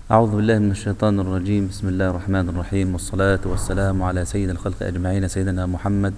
أعوذ بالله من الشيطان الرجيم بسم الله الرحمن الرحيم والصلاة والسلام على سيد الخلق أجمعين سيدنا محمد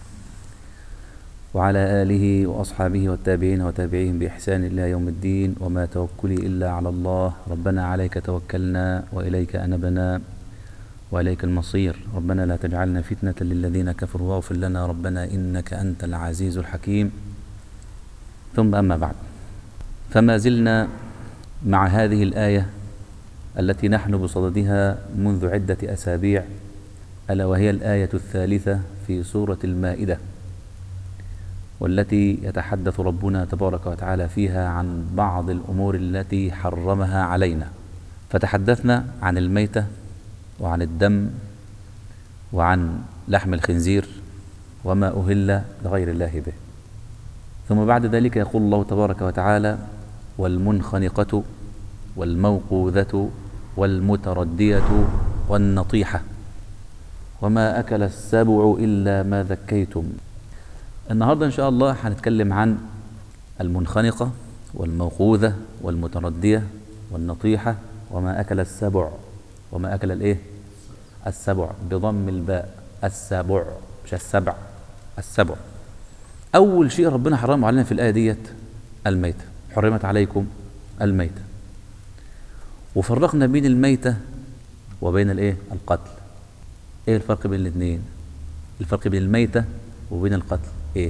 وعلى آله وأصحابه والتابعين وتابعيهم بإحسان إلى يوم الدين وما توكلي إلا على الله ربنا عليك توكلنا وإليك أنبنا وإليك المصير ربنا لا تجعلنا فتنة للذين كفروا واغفر لنا ربنا إنك أنت العزيز الحكيم ثم أما بعد فما زلنا مع هذه الآية التي نحن بصددها منذ عدة أسابيع ألا وهي الآية الثالثة في سورة المائدة والتي يتحدث ربنا تبارك وتعالى فيها عن بعض الأمور التي حرمها علينا فتحدثنا عن الميتة وعن الدم وعن لحم الخنزير وما أهل لغير الله به ثم بعد ذلك يقول الله تبارك وتعالى والمنخنقة والموقوذة والمتردية والنطيحة وما أكل السبع إلا ما ذكيتم النهاردة إن شاء الله هنتكلم عن المنخنقة والموقوذة والمتردية والنطيحة وما أكل السبع وما أكل الإيه السبع بضم الباء السبع مش السبع السبع أول شيء ربنا حرمه علينا في الآية ديت الميتة حرمت عليكم الميتة وفرقنا بين الميتة وبين الايه القتل ايه الفرق بين الاثنين الفرق بين الميتة وبين القتل ايه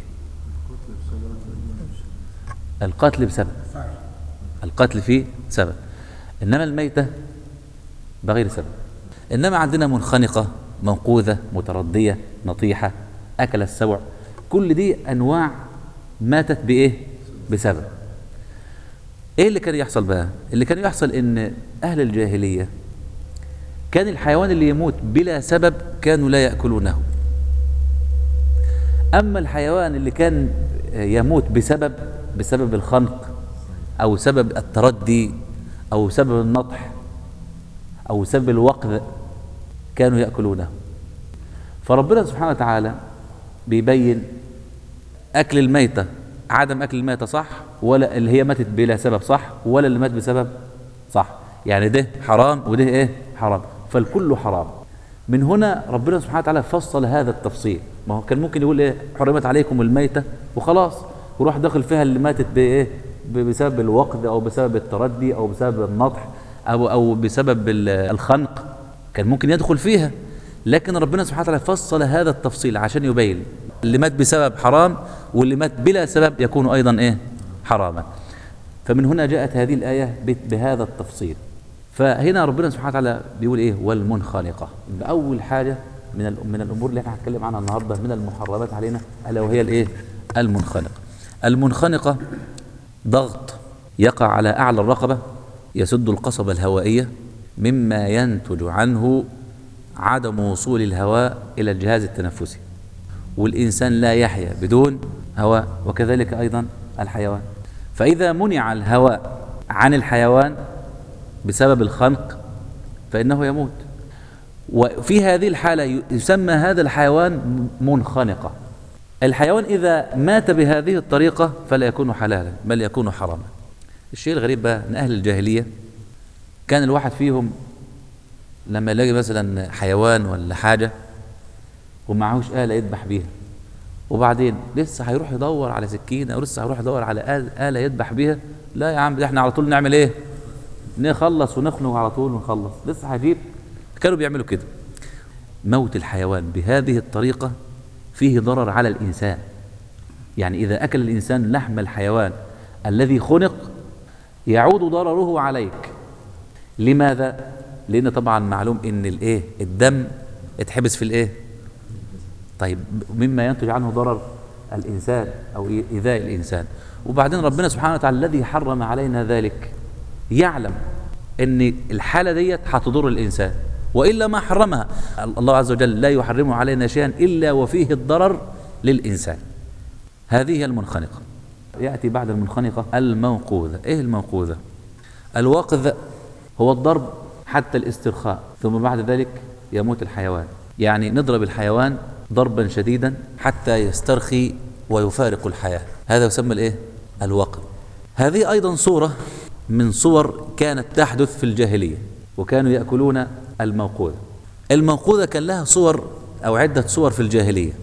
القتل بسبب القتل فيه سبب انما الميتة بغير سبب انما عندنا منخنقة منقوذة متردية نطيحة اكل السبع كل دي انواع ماتت بايه بسبب ايه اللي كان يحصل بقى اللي كان يحصل ان اهل الجاهلية كان الحيوان اللي يموت بلا سبب كانوا لا يأكلونه اما الحيوان اللي كان يموت بسبب بسبب الخنق او سبب التردي او سبب النطح او سبب الوقذ كانوا يأكلونه فربنا سبحانه وتعالى بيبين اكل الميتة عدم اكل الميتة صح ولا اللي هي ماتت بلا سبب صح ولا اللي مات بسبب صح يعني ده حرام وده ايه حرام فالكل حرام من هنا ربنا سبحانه وتعالى فصل هذا التفصيل ما هو كان ممكن يقول ايه حرمت عليكم الميتة وخلاص وروح داخل فيها اللي ماتت بايه بسبب الوقد او بسبب التردي او بسبب النطح او او بسبب الخنق كان ممكن يدخل فيها لكن ربنا سبحانه وتعالى فصل هذا التفصيل عشان يبين اللي مات بسبب حرام واللي مات بلا سبب يكون ايضا ايه حراما فمن هنا جاءت هذه الآية بهذا التفصيل فهنا ربنا سبحانه وتعالى بيقول ايه والمنخنقة بأول حاجة من من الأمور اللي احنا هنتكلم عنها النهاردة من المحرمات علينا ألا وهي الايه المنخنقة المنخنقة ضغط يقع على أعلى الرقبة يسد القصبة الهوائية مما ينتج عنه عدم وصول الهواء إلى الجهاز التنفسي والإنسان لا يحيا بدون هواء وكذلك أيضا الحيوان فإذا منع الهواء عن الحيوان بسبب الخنق فإنه يموت وفي هذه الحالة يسمى هذا الحيوان منخنقة الحيوان إذا مات بهذه الطريقة فلا يكون حلالا بل يكون حراما الشيء الغريب بقى أن أهل الجاهلية كان الواحد فيهم لما يلاقي مثلا حيوان ولا حاجة ومعهوش آلة يذبح بيها وبعدين لسه هيروح يدور على سكينة ولسه هيروح يدور على آلة يذبح بيها لا يا عم ده احنا على طول نعمل ايه نخلص ونخنق على طول ونخلص لسه هجيب كانوا بيعملوا كده موت الحيوان بهذه الطريقة فيه ضرر على الإنسان يعني إذا أكل الإنسان لحم الحيوان الذي خنق يعود ضرره عليك لماذا؟ لأن طبعا معلوم إن الإيه الدم اتحبس في الإيه طيب مما ينتج عنه ضرر الإنسان أو إيذاء الإنسان وبعدين ربنا سبحانه وتعالى الذي حرم علينا ذلك يعلم أن الحالة ديت هتضر الإنسان وإلا ما حرمها الله عز وجل لا يحرم علينا شيئا إلا وفيه الضرر للإنسان هذه هي المنخنقة يأتي بعد المنخنقة الموقوذة إيه الموقوذة الوقذ هو الضرب حتى الاسترخاء ثم بعد ذلك يموت الحيوان يعني نضرب الحيوان ضربا شديدا حتى يسترخي ويفارق الحياة هذا يسمى الايه الوقف هذه ايضا صورة من صور كانت تحدث في الجاهلية وكانوا يأكلون الموقوذة الموقوذة كان لها صور أو عدة صور في الجاهلية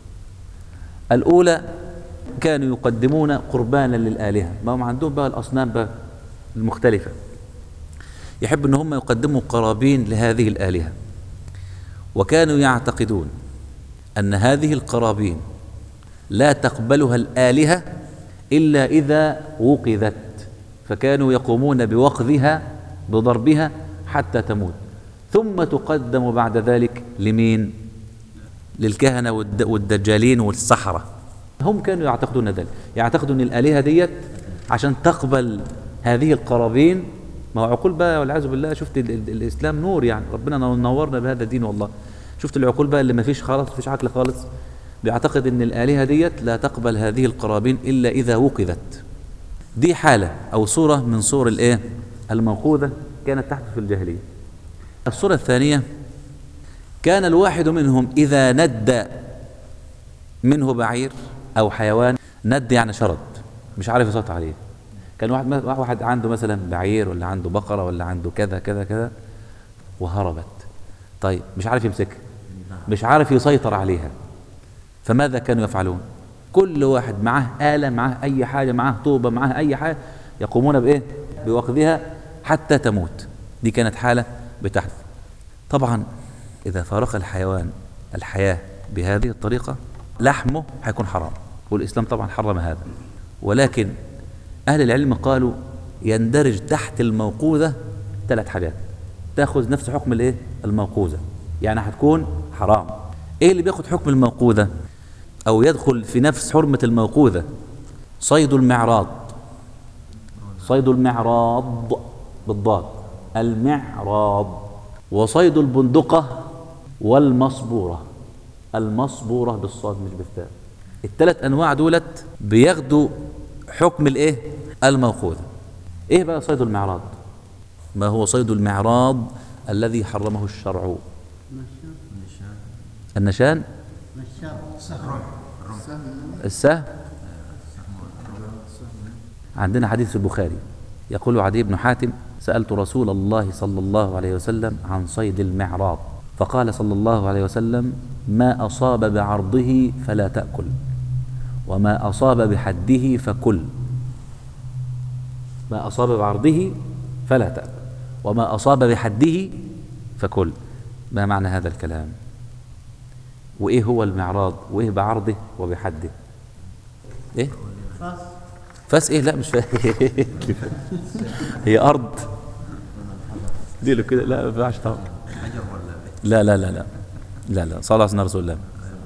الأولى كانوا يقدمون قربانا للآلهة ما هم عندهم بقى الأصنام بقى المختلفة يحب أن هم يقدموا قرابين لهذه الآلهة وكانوا يعتقدون أن هذه القرابين لا تقبلها الآلهة إلا إذا وقذت فكانوا يقومون بوقذها بضربها حتى تموت ثم تقدم بعد ذلك لمين للكهنة والد- والدجالين والسحرة هم كانوا يعتقدون ذلك يعتقدوا أن الآلهة ديت عشان تقبل هذه القرابين ما هو عقول بقى والعياذ بالله شفت ال ال الإسلام نور يعني ربنا نو- نورنا بهذا الدين والله شفت العقول بقى اللي ما فيش خالص ما فيش عقل خالص بيعتقد أن الآلهة ديت لا تقبل هذه القرابين إلا إذا وقذت دي حالة أو صورة من صور الإيه الموقوذة كانت تحدث في الجاهلية الصورة الثانية كان الواحد منهم إذا ند منه بعير أو حيوان ند يعني شرد مش عارف يسيطر عليه كان واحد واحد عنده مثلا بعير ولا عنده بقرة ولا عنده كذا كذا كذا وهربت طيب مش عارف يمسكها مش عارف يسيطر عليها فماذا كانوا يفعلون كل واحد معاه آلة معاه أي حاجة معاه طوبة معاه أي حاجة يقومون بإيه بوقذها حتى تموت دي كانت حالة بتحدث طبعا إذا فارق الحيوان الحياة بهذه الطريقة لحمه هيكون حرام والإسلام طبعا حرم هذا ولكن أهل العلم قالوا يندرج تحت الموقوذة ثلاث حاجات تاخذ نفس حكم الايه الموقوذة يعني هتكون حرام ايه اللي بياخد حكم الموقوذة او يدخل في نفس حرمة الموقوذة صيد المعراض صيد المعراض بالضاد المعراض وصيد البندقة والمصبورة المصبورة بالصاد مش بالثاء الثلاث انواع دولت بياخدوا حكم الايه الموقوذة ايه بقى صيد المعراض ما هو صيد المعراض الذي حرمه الشرع النشان السهم عندنا حديث في البخاري يقول عدي بن حاتم سألت رسول الله صلى الله عليه وسلم عن صيد المعراض فقال صلى الله عليه وسلم ما أصاب بعرضه فلا تأكل وما أصاب بحده فكل ما أصاب بعرضه فلا تأكل وما أصاب بحده فكل ما معنى هذا الكلام وإيه هو المعراض وإيه بعرضه وبحده إيه فاس إيه لا مش فاهم هي أرض دي له كده لا ما ينفعش طبعا لا لا لا لا لا لا صلى الله عليه رسول الله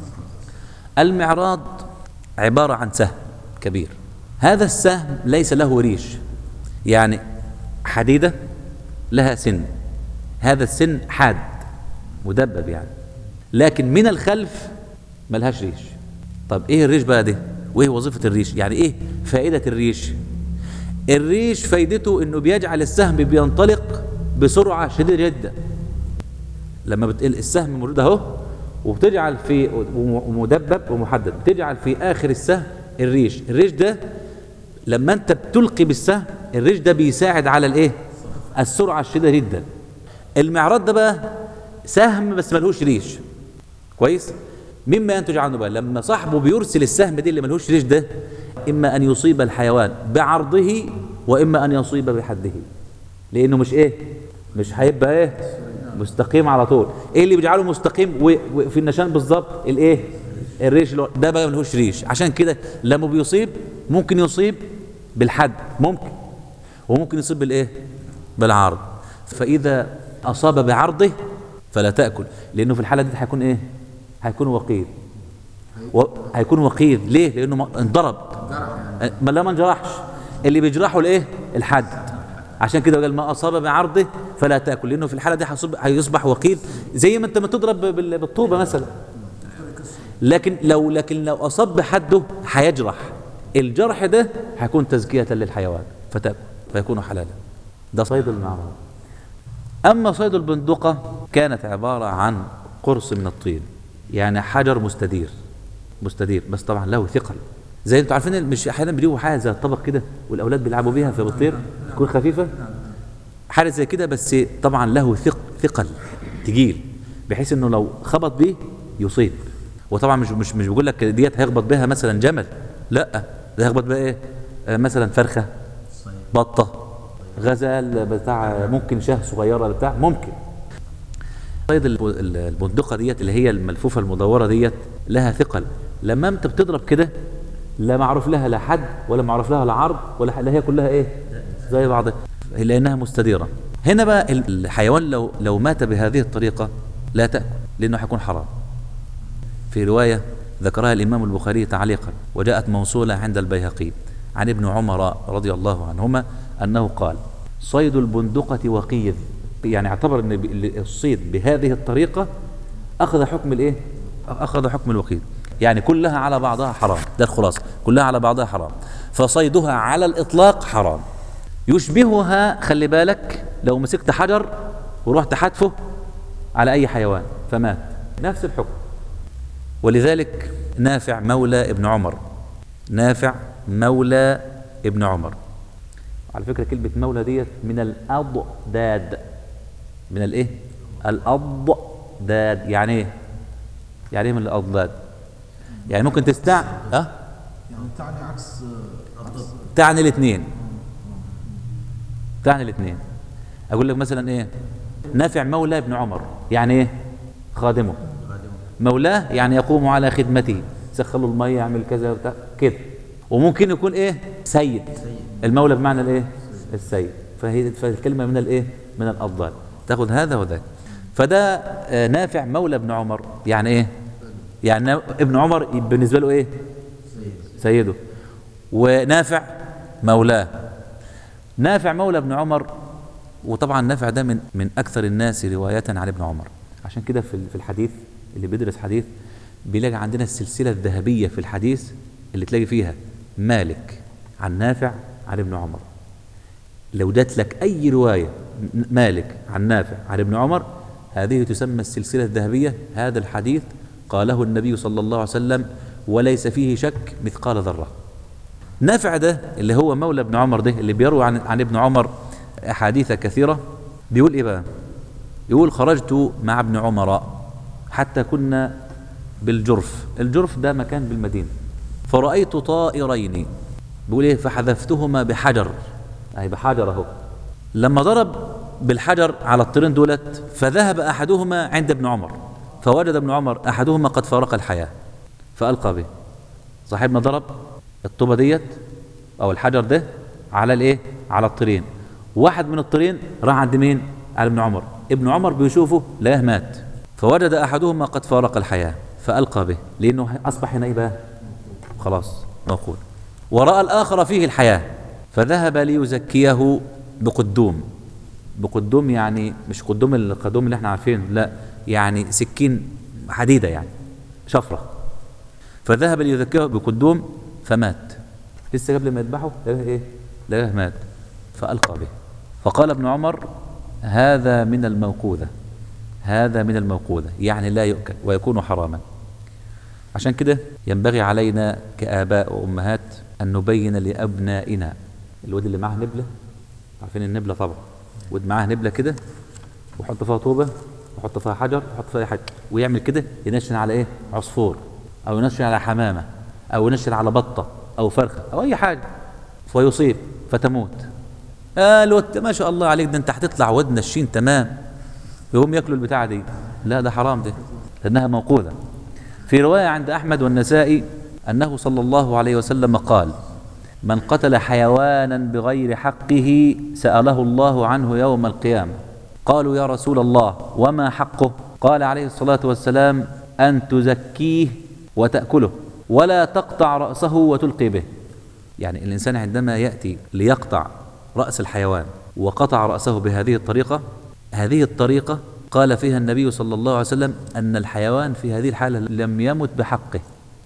المعراض عبارة عن سهم كبير هذا السهم ليس له ريش يعني حديدة لها سن هذا السن حاد مدبب يعني لكن من الخلف ملهاش ريش طب ايه الريش بقى ده وايه وظيفة الريش يعني ايه فائدة الريش الريش فايدته انه بيجعل السهم بينطلق بسرعة شديدة جدا لما بتقل السهم موجود اهو وبتجعل في ومدبب ومحدد بتجعل في اخر السهم الريش الريش ده لما انت بتلقي بالسهم الريش ده بيساعد على الايه السرعه الشديده جدا المعراض ده بقى سهم بس ملهوش ريش كويس مما ينتج عنه بقى لما صاحبه بيرسل السهم دي اللي ملهوش ريش ده اما ان يصيب الحيوان بعرضه واما ان يصيب بحده لانه مش ايه مش هيبقى ايه مستقيم على طول ايه اللي بيجعله مستقيم و- وفي النشان بالظبط الايه الريش اللي هو- ده بقى ملهوش ريش عشان كده لما بيصيب ممكن يصيب بالحد ممكن وممكن يصيب بالايه بالعرض فاذا اصاب بعرضه فلا تاكل لانه في الحاله دي هيكون ايه هيكون وقيد و... هيكون وقيد ليه لانه م- انضرب ما لا ما انجرحش اللي بيجرحه الايه الحد عشان كده قال ما اصاب بعرضه فلا تاكل لانه في الحاله دي هيصب- هيصبح وقيد زي ما انت ما تضرب بال- بالطوبه مثلا لكن لو لكن لو اصاب بحده هيجرح الجرح ده هيكون تزكيه للحيوان فتاكل فيكون حلالا ده صيد المعراض اما صيد البندقه كانت عباره عن قرص من الطين يعني حجر مستدير مستدير بس طبعا له ثقل زي انتوا عارفين مش احيانا بيجيبوا حاجه زي الطبق كده والاولاد بيلعبوا بيها فبتطير تكون خفيفه حارس زي كده بس طبعا له ثق ثقل تقيل بحيث انه لو خبط بيه يصيب وطبعا مش مش مش بيقول لك ديت هيخبط بها مثلا جمل لا ده هيخبط بها ايه آه مثلا فرخه بطه غزال بتاع ممكن شاه صغيره بتاع ممكن صيد الب- ال- البندقه ديت اللي هي الملفوفه المدوره ديت لها ثقل لما انت بتضرب كده لا معروف لها لا حد ولا معروف لها لا عرض ولا ح- لا هي كلها ايه زي بعضها لانها مستديره هنا بقى ال- الحيوان لو لو مات بهذه الطريقه لا تاكل لانه حيكون حرام في رواية ذكرها الإمام البخاري تعليقا وجاءت موصولة عند البيهقي عن ابن عمر رضي الله عنهما أنه قال صيد البندقة وقيذ يعني اعتبر أن ب- الصيد بهذه الطريقة أخذ حكم الإيه؟ أخذ حكم الوقيذ يعني كلها على بعضها حرام ده الخلاصة كلها على بعضها حرام فصيدها على الإطلاق حرام يشبهها خلي بالك لو مسكت حجر ورحت حتفه على أي حيوان فمات نفس الحكم ولذلك نافع مولى ابن عمر نافع مولى ابن عمر على فكرة كلمة مولى ديت من الأضداد من الايه الأضداد يعني ايه يعني ايه من الأضداد يعني ممكن تستع ها يعني تعني عكس آه، الضد تعني الاثنين تعني الاثنين اقول لك مثلا ايه نافع مولى ابن عمر يعني ايه خادمه مولاه يعني يقوم على خدمته سخن له الميه يعمل كذا وبتاع كده وممكن يكون ايه سيد المولى بمعنى الايه السيد فهي فالكلمه من الايه من الافضل تاخذ هذا وذاك فده آه، نافع مولى ابن عمر يعني ايه يعني ابن عمر بالنسبه له ايه سيده ونافع مولاه نافع مولى ابن عمر وطبعا نافع ده من من اكثر الناس روايه عن ابن عمر عشان كده في في الحديث اللي بيدرس حديث بيلاقي عندنا السلسله الذهبيه في الحديث اللي تلاقي فيها مالك عن نافع عن ابن عمر لو جات لك اي روايه م- مالك عن نافع عن ابن عمر هذه تسمى السلسله الذهبيه هذا الحديث قاله النبي صلى الله عليه وسلم وليس فيه شك مثقال ذره نافع ده اللي هو مولى ابن عمر ده اللي بيروي عن, عن ابن عمر احاديث كثيره بيقول ايه بقى يقول خرجت مع ابن عمر حتى كنا بالجرف الجرف ده مكان بالمدينه فرأيت طائرين بيقول ايه فحذفتهما بحجر اي بحجر اهو لما ضرب بالحجر على الطيرين دولت فذهب احدهما عند ابن عمر فوجد ابن عمر احدهما قد فارق الحياه فالقى به صاحبنا ضرب الطوبه ديت او الحجر ده على الايه على الطيرين واحد من الطيرين راح عند مين على ابن عمر ابن عمر بيشوفه لقاه مات فوجد احدهما قد فارق الحياه فالقى به لانه اصبح هنا ايه بقى خلاص موقود وراى الاخر فيه الحياه فذهب ليزكيه بقدوم بقدوم يعني مش قدوم القدوم اللي احنا عارفينه لا يعني سكين حديده يعني شفره فذهب ليذكره بقدوم فمات لسه قبل ما يذبحه لقاه ايه لقاه مات فألقى به فقال ابن عمر هذا من الموقوذة هذا من الموقوذة يعني لا يؤكل ويكون حراما عشان كده ينبغي علينا كآباء وأمهات أن نبين لأبنائنا الواد اللي معاه نبلة عارفين النبلة طبعا واد معاه نبلة كده ويحط فيها طوبة ويحط فيها حجر ويحط فيها حجر ويعمل كده ينشن على ايه عصفور او ينشن على حمامة او ينشن على بطة او فرخة او اي حاجة فيصيب فتموت آه الواد ما شاء الله عليك ده انت هتطلع واد نشين تمام يقوم ياكلوا البتاعة دي لا ده حرام ده لانها موقوذة في رواية عند أحمد والنسائي أنه صلى الله عليه وسلم قال من قتل حيوانا بغير حقه سأله الله عنه يوم القيامة قالوا يا رسول الله وما حقه قال عليه الصلاة والسلام أن تزكيه وتأكله ولا تقطع رأسه وتلقي به يعني الإنسان عندما يأتي ليقطع رأس الحيوان وقطع رأسه بهذه الطريقة هذه الطريقة قال فيها النبي صلى الله عليه وسلم أن الحيوان في هذه الحالة لم يمت بحقه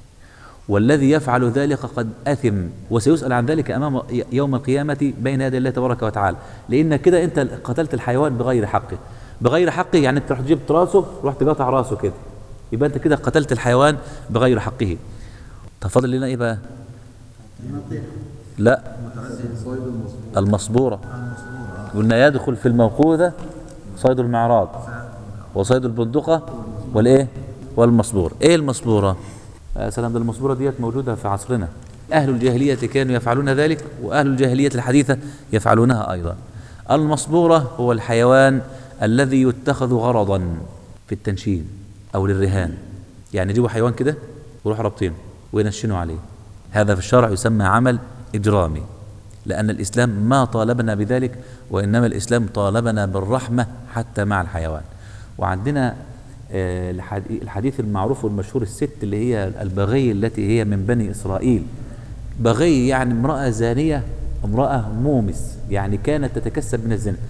والذي يفعل ذلك قد أثم وسيسأل عن ذلك أمام يوم القيامة بين يدي الله تبارك وتعالى لأن كده أنت قتلت الحيوان بغير حقه بغير حقه يعني أنت رحت جبت راسه رحت قاطع راسه كده يبقى أنت كده قتلت الحيوان بغير حقه تفضل لنا إيه بقى لا المصبورة قلنا يدخل في الموقوذة صيد المعراض وصيد البندقة والايه والمصبور ايه المصبورة يا سلام ده المصبورة ديت موجودة في عصرنا أهل الجاهلية كانوا يفعلون ذلك وأهل الجاهلية الحديثة يفعلونها أيضا المصبورة هو الحيوان الذي يتخذ غرضا في التنشين أو للرهان يعني يجيبوا حيوان كده ويروحوا رابطينه وينشنوا عليه هذا في الشرع يسمى عمل إجرامي لأن الإسلام ما طالبنا بذلك وإنما الإسلام طالبنا بالرحمة حتى مع الحيوان وعندنا آه، الحدي- الحديث المعروف والمشهور الست اللي هي البغي التي هي من بني إسرائيل بغي يعني امرأة زانية امرأة مومس يعني كانت تتكسب من الزنا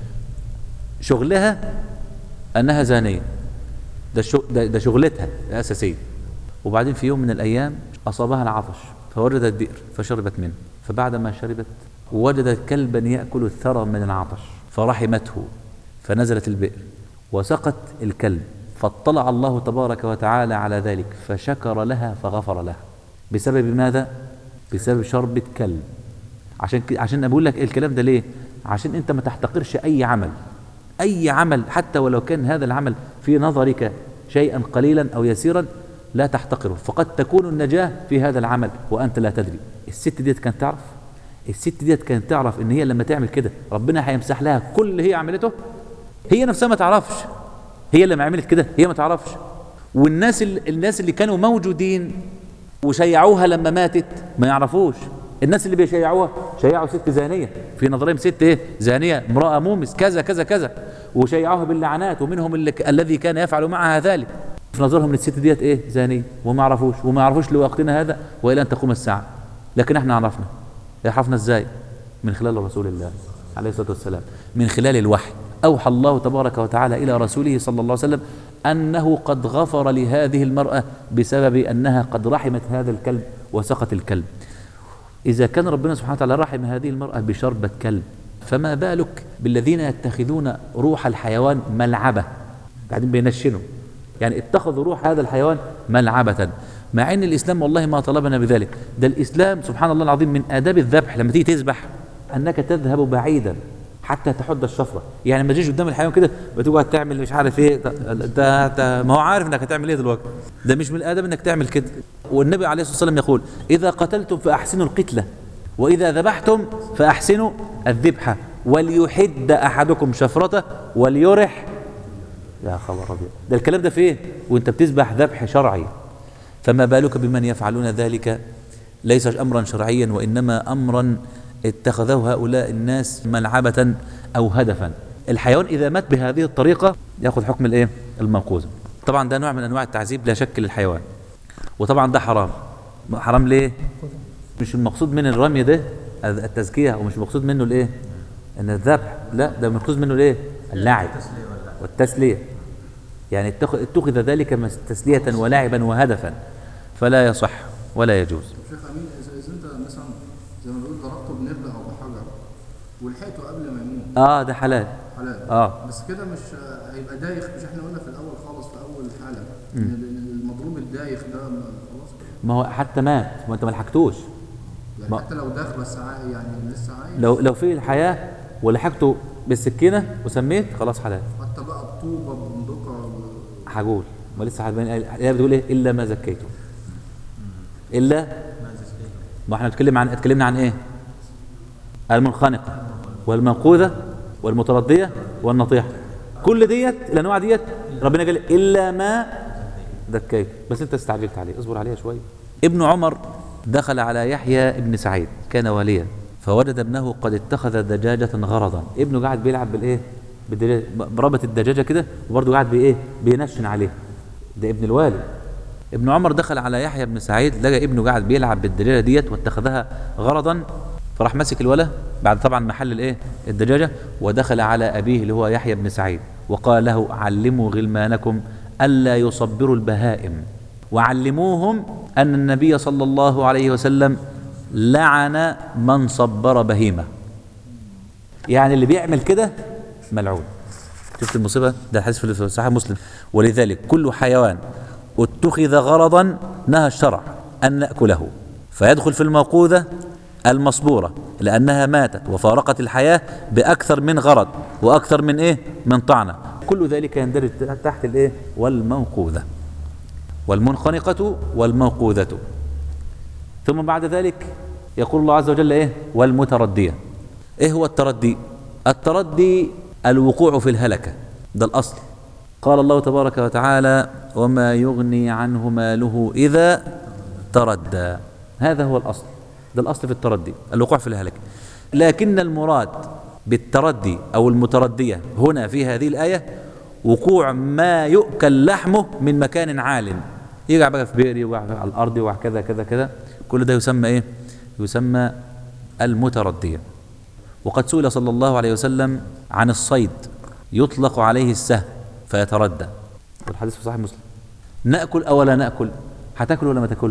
شغلها أنها زانية ده, شو ده, ده شغلتها الأساسية وبعدين في يوم من الأيام أصابها العطش فوجدت بئر فشربت منه فبعد ما شربت وجدت كلبا يأكل الثرى من العطش فرحمته فنزلت البئر وسقت الكلب فاطلع الله تبارك وتعالى على ذلك فشكر لها فغفر لها بسبب ماذا؟ بسبب شربة كلب عشان ك... عشان أنا بقول لك الكلام ده ليه؟ عشان انت ما تحتقرش اي عمل اي عمل حتى ولو كان هذا العمل في نظرك شيئا قليلا او يسيرا لا تحتقره فقد تكون النجاة في هذا العمل وانت لا تدري الست ديت كانت تعرف الست ديت كانت تعرف ان هي لما تعمل كده ربنا هيمسح لها كل اللي هي عملته هي نفسها ما تعرفش هي اللي ما عملت كده هي ما تعرفش والناس اللي الناس اللي كانوا موجودين وشيعوها لما ماتت ما يعرفوش الناس اللي بيشيعوها شيعوا ست زانيه في نظرهم ست ايه زانيه امراه مومس كذا كذا كذا وشيعوها باللعنات ومنهم اللي ك... الذي كان يفعل معها ذلك في نظرهم ان الست ديت ايه زانيه وما يعرفوش وما يعرفوش لوقتنا هذا والى ان تقوم الساعه لكن احنا عرفنا عرفنا ازاي من خلال رسول الله عليه الصلاه والسلام من خلال الوحي اوحى الله تبارك وتعالى الى رسوله صلى الله عليه وسلم انه قد غفر لهذه المراه بسبب انها قد رحمت هذا الكلب وسقت الكلب إذا كان ربنا سبحانه وتعالى رحم هذه المرأة بشربة كلب فما بالك بالذين يتخذون روح الحيوان ملعبة بعدين بينشنوا يعني اتخذوا روح هذا الحيوان ملعبة مع ان الاسلام والله ما طلبنا بذلك ده الاسلام سبحان الله العظيم من اداب الذبح لما تيجي تذبح انك تذهب بعيدا حتى تحد الشفره يعني ما تجيش قدام الحيوان كده بتقعد تعمل مش عارف ايه ده ده ما هو عارف انك هتعمل ايه دلوقتي ده مش من الاداب انك تعمل كده والنبي عليه الصلاه والسلام يقول اذا قتلتم فاحسنوا القتله واذا ذبحتم فاحسنوا الذبحه وليحد احدكم شفرته وليرح يا خبر ابيض ده الكلام ده فين وانت بتذبح ذبح شرعي فما بالك بمن يفعلون ذلك ليس امرا شرعيا وانما امرا اتخذه هؤلاء الناس ملعبة او هدفا الحيوان اذا مات بهذه الطريقة ياخذ حكم الايه المنقوذ طبعا ده نوع من انواع التعذيب لا شك للحيوان وطبعا ده حرام حرام ليه مش المقصود من الرمي ده التزكية ومش المقصود منه الايه ان الذبح لا ده المقصود منه الايه اللعب والتسلية يعني اتخ- اتخذ ذلك مس- تسلية ولعبا وهدفا فلا يصح ولا يجوز شيخ امين اذا اذا انت مثلا زي ما بيقول ضربته بنبله او بحجر ولحقته قبل ما يموت اه ده حلال حلال اه بس كده مش هيبقى دايخ مش احنا قلنا في الاول خالص في اول حاله ان ال- المضروب الدايخ ده ما- خلاص كده. ما هو حتى مات ما انت ما لحقتوش يعني ما- حتى لو داخ بس عاي يعني لسه عايش لو لو في الحياة ولحقته بالسكينة وسميت خلاص حلال حتى بقى بطوبه ببندقه ب- هقول ما لسه هتبين هي بتقول ايه الا ما زكيته الا ما احنا بنتكلم عن اتكلمنا عن ايه المنخنقه والمنقوذه والمترديه والنطيحه كل ديت الانواع ديت ربنا قال الا ما ذكيت بس انت استعجلت عليه اصبر عليها شويه ابن عمر دخل على يحيى ابن سعيد كان واليا فوجد ابنه قد اتخذ دجاجة غرضا ابنه قاعد بيلعب بالايه بالدجاجة بربط الدجاجة كده وبرضه قاعد بايه بينشن عليه ده ابن الوالي ابن عمر دخل على يحيى بن سعيد لقى ابنه قاعد بيلعب بالدجاجة ديت واتخذها غرضا فراح ماسك الولا بعد طبعا محل الايه الدجاجة ودخل على ابيه اللي هو يحيى بن سعيد وقال له علموا غلمانكم ألا يصبروا البهائم وعلموهم أن النبي صلى الله عليه وسلم لعن من صبر بهيمة يعني اللي بيعمل كده ملعون شفت المصيبة ده الحديث في صحيح مسلم ولذلك كل حيوان اتخذ غرضا نهى الشرع أن نأكله فيدخل في الموقوذة المصبورة لأنها ماتت وفارقت الحياة بأكثر من غرض وأكثر من إيه من طعنة كل ذلك يندرج تحت الإيه والموقوذة والمنخنقة والموقوذة ثم بعد ذلك يقول الله عز وجل إيه والمتردية إيه هو التردي التردي الوقوع في الهلكة ده الأصل قال الله تبارك وتعالى وما يغني عنه ماله إذا تردى هذا هو الأصل ده الأصل في التردي الوقوع في الهلكة لكن المراد بالتردي أو المتردية هنا في هذه الآية وقوع ما يؤكل لحمه من مكان عال يقع بقى في بئر يقع على الأرض يقع كذا كذا كذا كل ده يسمى إيه يسمى المتردية وقد سئل صلى الله عليه وسلم عن الصيد يطلق عليه السهم فيتردى والحديث في صحيح مسلم ناكل او لا ناكل هتاكل ولا ما تاكلش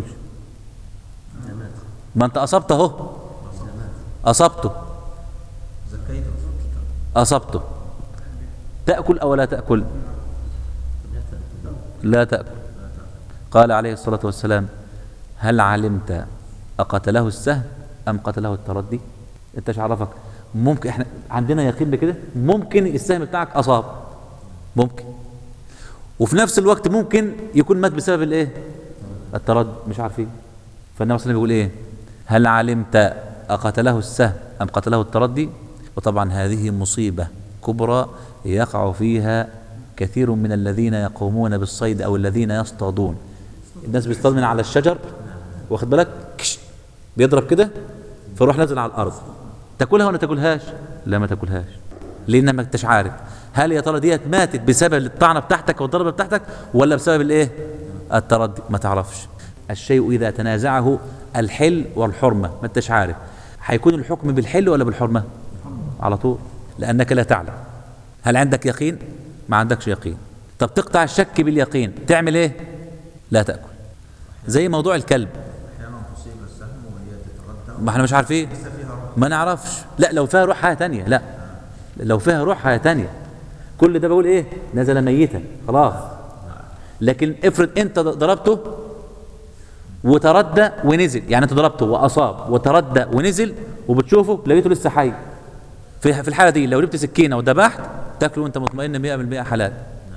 ما انت اصبته اهو اصبته اصبته تاكل او لا تاكل لا تاكل قال عليه الصلاه والسلام هل علمت اقتله السهم ام قتله التردي انت ايش عرفك ممكن احنا عندنا يقين بكده ممكن السهم بتاعك اصاب ممكن وفي نفس الوقت ممكن يكون مات بسبب الايه التردد مش عارفين فالنبي صلى الله عليه وسلم بيقول ايه هل علمت اقتله السهم ام قتله التردي وطبعا هذه مصيبه كبرى يقع فيها كثير من الذين يقومون بالصيد او الذين يصطادون الناس بيصطاد من على الشجر واخد بالك كش بيضرب كده فيروح نازل على الارض تاكلها ولا تاكلهاش لا ما تاكلهاش لان ما انتش عارف هل يا ترى ديت ماتت بسبب الطعنه بتاعتك او الضربه بتاعتك ولا بسبب الايه التردي ما تعرفش الشيء اذا تنازعه الحل والحرمه ما انتش عارف هيكون الحكم بالحل ولا بالحرمه على طول لانك لا تعلم هل عندك يقين ما عندكش يقين طب تقطع الشك باليقين تعمل ايه لا تاكل زي موضوع الكلب ما احنا مش عارفين ما نعرفش لا لو فيها روح حاجه تانية لا لو فيها روح حاجه تانية كل ده بقول ايه نزل ميتا خلاص لكن افرض انت ضربته وتردى ونزل يعني انت ضربته واصاب وتردى ونزل وبتشوفه لقيته لسه حي في في الحاله دي لو جبت سكينه وذبحت تاكله وانت مطمئن 100% حلال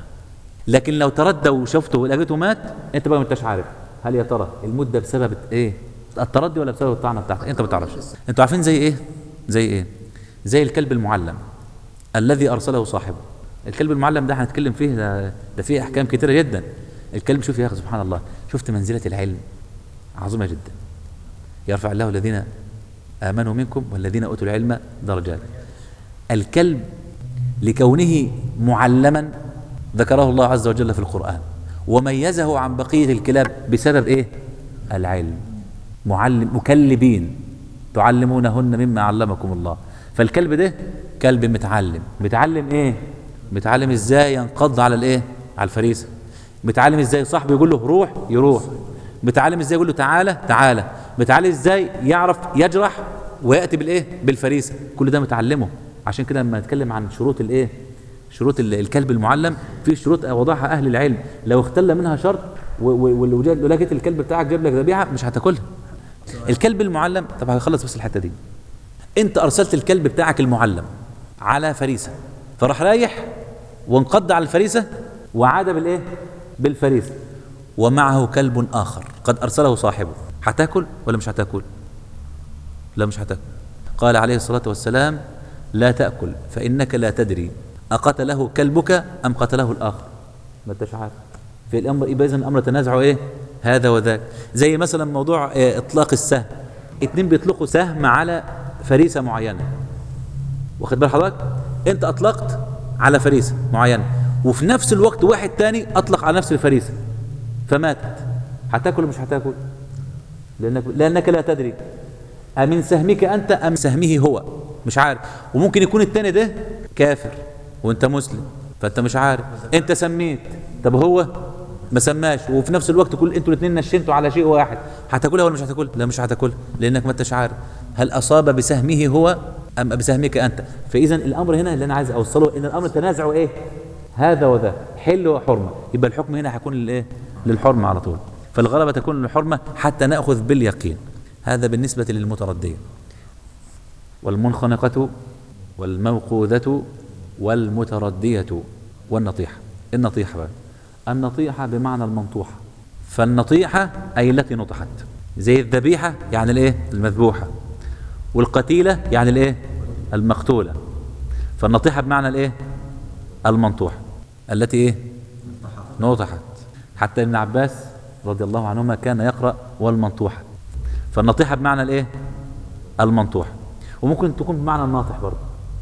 لكن لو تردى وشفته ولقيته مات انت بقى ما انتش عارف هل يا ترى المده بسبب ايه التردي ولا بسبب الطعنه بتاعتك انت ما تعرفش انتوا عارفين زي ايه زي ايه زي الكلب المعلم الذي ارسله صاحبه الكلب المعلم ده هنتكلم فيه ده, ده فيه احكام كتيره جدا الكلب شوف يا اخي سبحان الله شفت منزله العلم عظيمه جدا يرفع الله الذين امنوا منكم والذين اوتوا العلم درجات الكلب لكونه معلما ذكره الله عز وجل في القران وميزه عن بقيه الكلاب بسبب ايه العلم معلم مكلبين تعلمونهن مما علمكم الله فالكلب ده كلب متعلم متعلم ايه متعلم ازاي ينقض على الايه على الفريسه متعلم ازاي صاحبه يقول له روح يروح متعلم ازاي يقول له تعالى تعالى متعلم ازاي يعرف يجرح وياتي بالايه بالفريسه كل ده متعلمه عشان كده لما نتكلم عن شروط الايه شروط الكلب المعلم في شروط وضعها اهل العلم لو اختل منها شرط ولو لقيت الكلب بتاعك جاب لك ذبيحه مش هتاكلها الكلب المعلم طب هخلص بس الحته دي انت ارسلت الكلب بتاعك المعلم على فريسه فراح رايح وانقض على الفريسه وعاد بالايه بالفريسه ومعه كلب اخر قد ارسله صاحبه هتاكل ولا مش هتاكل لا مش هتاكل قال عليه الصلاه والسلام لا تاكل فانك لا تدري اقتله كلبك ام قتله الاخر ما انتش عارف في الامر يبقى اذا الامر تنازعه ايه هذا وذاك زي مثلا موضوع اه اطلاق السهم اتنين بيطلقوا سهم على فريسه معينه واخد بال حضرتك انت اطلقت على فريسه معينه وفي نفس الوقت واحد تاني اطلق على نفس الفريسه فماتت هتاكل مش هتاكل لانك لانك لا تدري امن سهمك انت ام سهمه هو مش عارف وممكن يكون التاني ده كافر وانت مسلم فانت مش عارف انت سميت طب هو ما سماش وفي نفس الوقت كل انتوا الاثنين نشنتوا على شيء واحد هتاكلها ولا مش هتاكلها لا مش هتاكلها لانك ما انتش عارف هل اصاب بسهمه هو ام بسهمك انت فاذا الامر هنا اللي انا عايز اوصله ان الامر تنازعه ايه هذا وذا حل وحرمه يبقى الحكم هنا هيكون للايه للحرمه على طول فالغلبه تكون للحرمه حتى ناخذ باليقين هذا بالنسبه للمترديه والمنخنقة والموقوذة والمتردية والنطيحة النطيحة بقى النطيحة بمعنى المنطوحة فالنطيحة أي التي نطحت زي الذبيحة يعني الايه المذبوحة والقتيلة يعني الايه المقتولة فالنطيحة بمعنى الايه المنطوحة التي ايه نطحت حتى ابن عباس رضي الله عنهما كان يقرأ والمنطوحة فالنطيحة بمعنى الايه المنطوحة وممكن تكون بمعنى الناطح برضه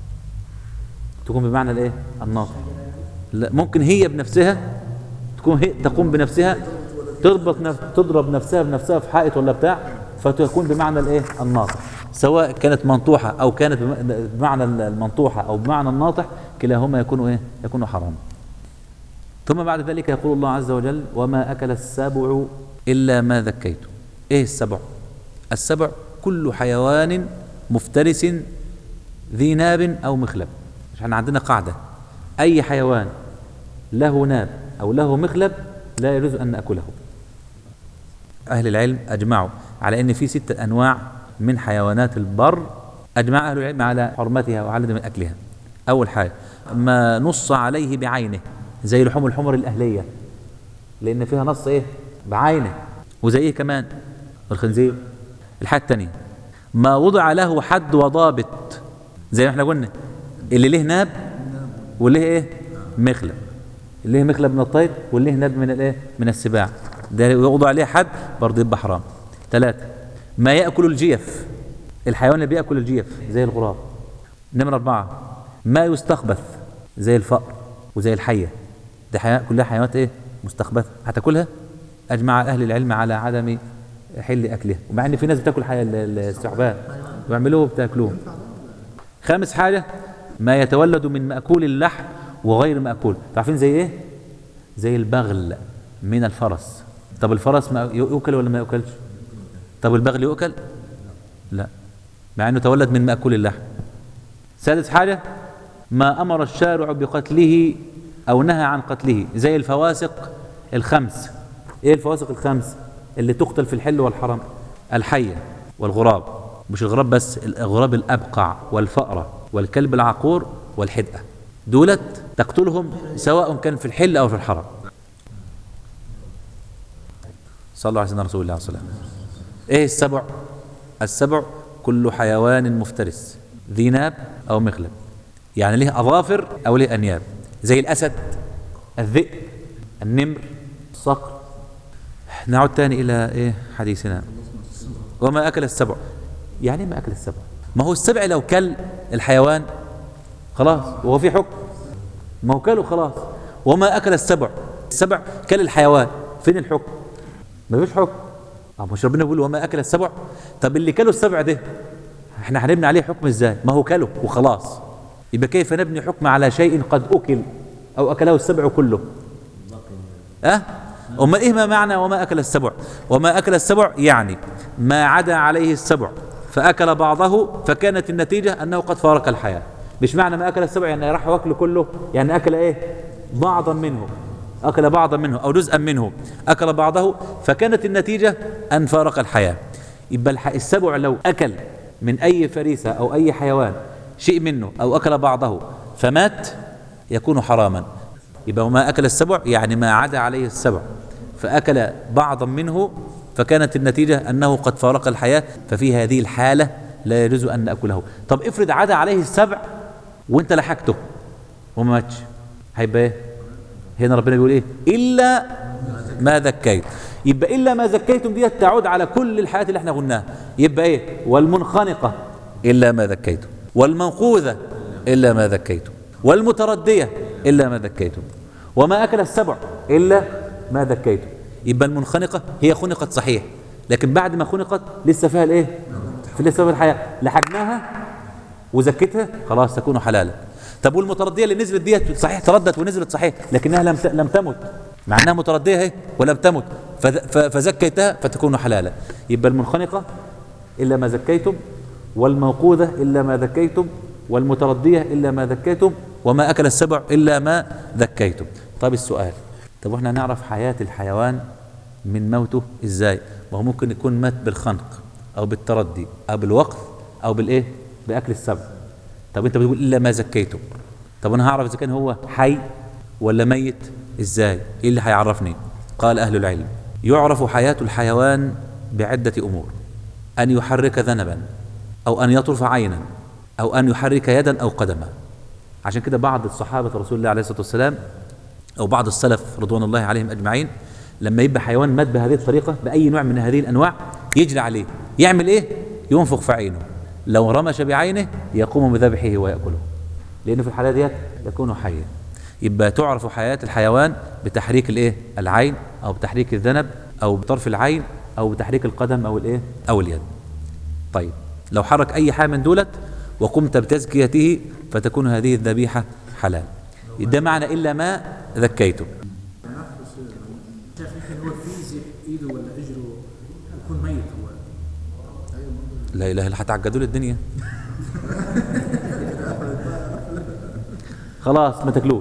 تكون بمعنى الايه الناطح لا ممكن هي بنفسها تكون هي تقوم بنفسها تربط نف... تضرب نفسها بنفسها في حائط ولا بتاع فتكون بمعنى الايه الناطح سواء كانت منطوحة او كانت بم- بمعنى المنطوحة او بمعنى الناطح كلاهما يكون ايه يكون حرام ثم بعد ذلك يقول الله عز وجل وما أكل السبع إلا ما ذكيت إيه السبع السبع كل حيوان مفترس ذي ناب أو مخلب مش احنا عندنا قاعدة أي حيوان له ناب أو له مخلب لا يجوز أن نأكله أهل العلم أجمعوا على أن في ستة أنواع من حيوانات البر أجمع أهل العلم على حرمتها وعلى عدم أكلها أول حاجة ما نص عليه بعينه زي لحوم الحمر الأهلية لأن فيها نص إيه بعينه وزي إيه كمان الخنزير الحاجة الثانية ما وضع له حد وضابط زي ما احنا قلنا اللي له ناب واللي له ايه مخلب اللي له مخلب من الطير واللي له ناب من الايه من السباع ده يوضع عليه حد برضه يبقى حرام ثلاثة ما يأكل الجيف الحيوان اللي بيأكل الجيف زي الغراب نمرة أربعة ما يستخبث زي الفأر وزي الحية دي حيوان كلها حيوانات ايه مستخبثة هتاكلها أجمع أهل العلم على عدم حل أكلها ومع إن في ناس بتاكل حي... ال- ال- الثعبان ويعملوه بتاكلوه خامس حاجة ما يتولد من مأكول اللحم وغير مأكول عارفين زي ايه زي البغل من الفرس طب الفرس ما يؤكل ولا ما يؤكلش طب البغل يؤكل لا مع انه تولد من مأكول اللحم سادس حاجة ما أمر الشارع بقتله أو نهى عن قتله زي الفواسق الخمس إيه الفواسق الخمس اللي تقتل في الحل والحرم الحية والغراب مش الغراب بس الغراب الأبقع والفأرة والكلب العقور والحدقة دولت تقتلهم سواء كان في الحل أو في الحرم صلى الله عليه سيدنا رسول الله صلى الله عليه وسلم ايه السبع السبع كل حيوان مفترس ذي ناب او مخلب يعني له اظافر او له انياب زي الاسد الذئب النمر الصقر نعود تاني الى ايه حديثنا وما اكل السبع يعني إيه ما اكل السبع ما هو السبع لو كل الحيوان خلاص وهو في حكم ما هو كله خلاص وما اكل السبع السبع كل الحيوان فين الحكم ما فيش حكم اه مش ربنا بيقول وما اكل السبع طب اللي كلوا السبع ده احنا هنبني عليه حكم ازاي ما هو كله وخلاص يبقى كيف نبني حكم على شيء قد اكل او اكله السبع كله أه؟ أما إيه ما معنى وما أكل السبع وما أكل السبع يعني ما عدا عليه السبع فأكل بعضه فكانت النتيجة أنه قد فارق الحياة مش معنى ما أكل السبع يعني راح واكله كله يعني أكل إيه بعضا منه أكل بعضا منه أو جزءا منه أكل بعضه فكانت النتيجة أن فارق الحياة يبقى الح- السبع لو أكل من أي فريسة أو أي حيوان شيء منه أو أكل بعضه فمات يكون حراما يبقى وما أكل السبع يعني ما عدا عليه السبع فأكل بعضا منه فكانت النتيجة أنه قد فارق الحياة ففي هذه الحالة لا يجوز أن نأكله طب افرض عدا عليه السبع وانت لحقته وما ماتش هيبقى ايه هنا ربنا بيقول ايه إلا ما ذكيت يبقى إلا ما ذكيتم ديت تعود على كل الحياة اللي احنا قلناها يبقى ايه والمنخنقة إلا ما ذكيتم والموقوذة إلا ما ذكيتم والمتردية إلا ما ذكيتم وما أكل السبع إلا ما ذكيتم يبقى المنخنقة هي خنقت صحيح لكن بعد ما خنقت لسه فيها الايه في لسه فيها الحياة لحقناها وزكتها خلاص تكون حلالا طب والمترديه اللي نزلت ديت صحيح تردت ونزلت صحيح لكنها لم ت- لم تمت مع انها مترديه اهي ولم تمت فذ- ف- فزكيتها فتكون حلالا يبقى المنخنقه الا ما زكيتم والموقوذه الا ما ذكيتم والمترديه الا ما ذكيتم وما اكل السبع الا ما ذكيتم طب السؤال طب واحنا نعرف حياه الحيوان من موته ازاي ما هو ممكن يكون مات بالخنق او بالتردي او بالوقف او بالايه باكل السبع طب انت بتقول الا ما زكيته طب انا هعرف اذا كان هو حي ولا ميت ازاي ايه اللي هيعرفني قال اهل العلم يعرف حياه الحيوان بعده امور ان يحرك ذنبا او ان يطرف عينا او ان يحرك يدا او قدما عشان كده بعض الصحابه رسول الله عليه الصلاه والسلام او بعض السلف رضوان الله عليهم اجمعين لما يبقى حيوان مات بهذه الطريقه باي نوع من هذه الانواع يجري عليه يعمل ايه ينفخ في عينه لو رمش بعينه يقوم بذبحه وياكله لانه في الحاله ديت يكون حيا يبقى تعرف حياه الحيوان بتحريك الايه العين او بتحريك الذنب او بطرف العين او بتحريك القدم او الايه او اليد طيب لو حرك اي حاجه من دولت وقمت بتزكيته فتكون هذه الذبيحه حلال ده معنى الا ما ذكيته شايف يمكن هو في ايده ولا اجره يكون ميت هو لا اله الا هتعقدوا لي الدنيا خلاص ما تاكلوش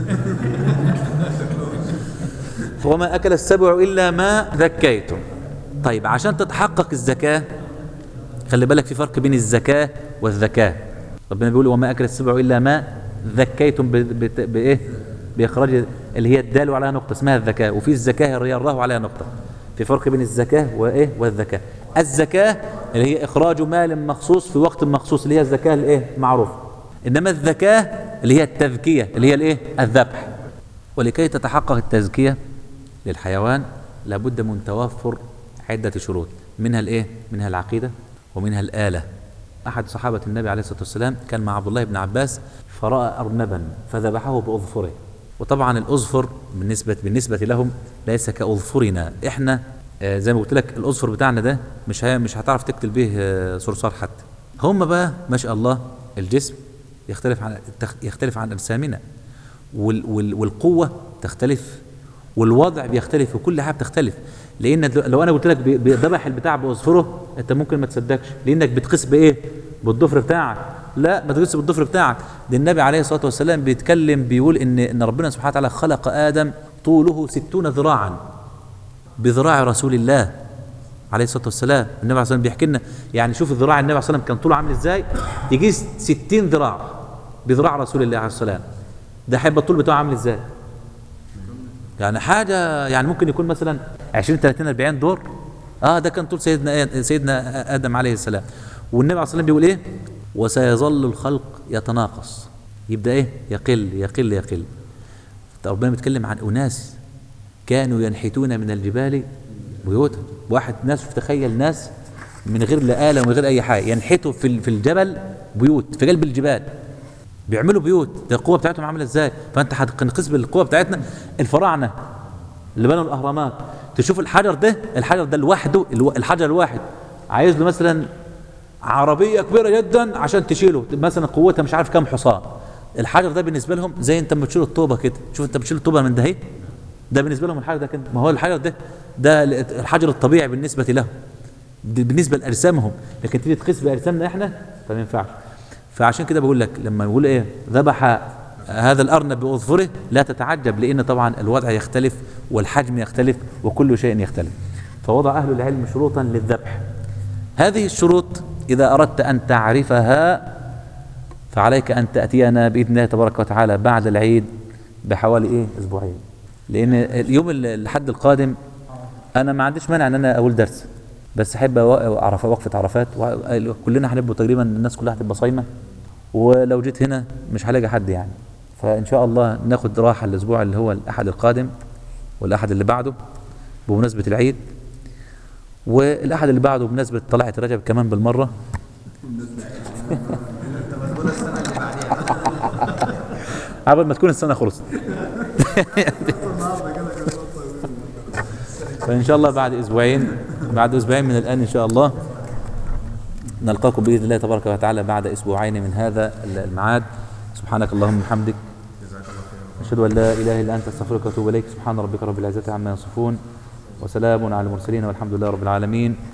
وما اكل السبع الا ما ذكيتم طيب عشان تتحقق الزكاه خلي بالك في فرق بين الزكاه والذكاه ربنا بيقول وما اكل السبع الا ما ذكيتم ب- بت- بايه باخراج اللي هي الدال عليها نقطه اسمها الذكاه وفي الزكاه اللي هي الراء عليها نقطه في فرق بين الزكاه وايه والذكاه الزكاه اللي هي اخراج مال مخصوص في وقت مخصوص اللي هي الزكاه الايه معروفه انما الذكاه اللي هي التذكيه اللي هي الايه الذبح ولكي تتحقق التزكيه للحيوان لابد من توفر عده شروط منها الايه منها العقيده ومنها الاله احد صحابه النبي عليه الصلاه والسلام كان مع عبد الله بن عباس فراى ارنبا فذبحه باظفره وطبعا الاظفر بالنسبه بالنسبه لهم ليس كاظفرنا احنا آه، زي ما قلت لك الاظفر بتاعنا ده مش هي مش هتعرف تقتل به آه، صرصار حتى هم بقى ما شاء الله الجسم يختلف عن تخ- يختلف عن اجسامنا وال وال والقوه تختلف والوضع بيختلف وكل حاجه بتختلف لان لو انا قلت لك ب- بذبح البتاع باظفره انت ممكن ما تصدقش لانك بتقيس بايه بالضفر بتاعك لا ما تقيس بالضفر بتاعك ده النبي عليه الصلاه والسلام بيتكلم بيقول ان ان ربنا سبحانه وتعالى خلق ادم طوله ستون ذراعا بذراع رسول الله عليه الصلاه والسلام النبي عليه الصلاه والسلام بيحكي لنا يعني شوف ذراع النبي عليه الصلاه والسلام كان طوله عامل ازاي يقيس 60 ذراع بذراع رسول الله عليه الصلاه والسلام ده هيبقى الطول بتاعه عامل ازاي يعني حاجه يعني ممكن يكون مثلا 20 30 40 دور اه ده كان طول سيدنا آد- سيدنا ادم عليه السلام والنبي عليه الصلاه والسلام بيقول ايه وسيظل الخلق يتناقص يبدا ايه يقل يقل يقل ربنا بيتكلم عن اناس كانوا ينحتون من الجبال بيوتا واحد ناس تخيل ناس من غير لا آلة ومن غير أي حاجة ينحتوا في ال- في الجبل بيوت في قلب الجبال بيعملوا بيوت ده القوة بتاعتهم عاملة ازاي فأنت هتنقذ بالقوة بتاعتنا الفراعنة اللي بنوا الأهرامات تشوف الحجر ده الحجر ده لوحده الو- الحجر الواحد عايز له مثلا عربية كبيرة جدا عشان تشيله مثلا قوتها مش عارف كام حصان الحجر ده بالنسبة لهم زي انت لما تشيل الطوبة كده شوف انت بتشيل الطوبة من ده اهي ده بالنسبة لهم الحجر ده كده ما هو الحجر ده ده الحجر الطبيعي بالنسبة لهم ده بالنسبة لأجسامهم لكن تيجي تقيس بأجسامنا احنا فما ينفعش فعشان كده بقول لك لما يقول ايه ذبح هذا الأرنب بأظفره لا تتعجب لأن طبعا الوضع يختلف والحجم يختلف وكل شيء يختلف فوضع أهل العلم شروطا للذبح هذه الشروط إذا أردت أن تعرفها فعليك أن تأتينا بإذن الله تبارك وتعالى بعد العيد بحوالي إيه أسبوعين لأن اليوم ال- الحد القادم أنا ما عنديش مانع أن أنا أقول درس بس أحب أو- أعرف وقفة عرفات وكلنا هنبقى تقريبا الناس كلها هتبقى صايمة ولو جيت هنا مش هلاقي حد يعني فإن شاء الله ناخد راحة الأسبوع اللي هو الأحد القادم والأحد اللي بعده بمناسبة العيد والأحد اللي بعده بمناسبة طلعة رجب كمان بالمرة قبل ما تكون السنة خلصت فإن شاء الله بعد أسبوعين بعد أسبوعين من الآن إن شاء الله نلقاكم بإذن الله تبارك وتعالى بعد أسبوعين من هذا الميعاد سبحانك اللهم وبحمدك أشهد أن لا إله إلا أنت أستغفرك وأتوب إليك سبحان ربك رب العزة عما يصفون وسلام على المرسلين والحمد لله رب العالمين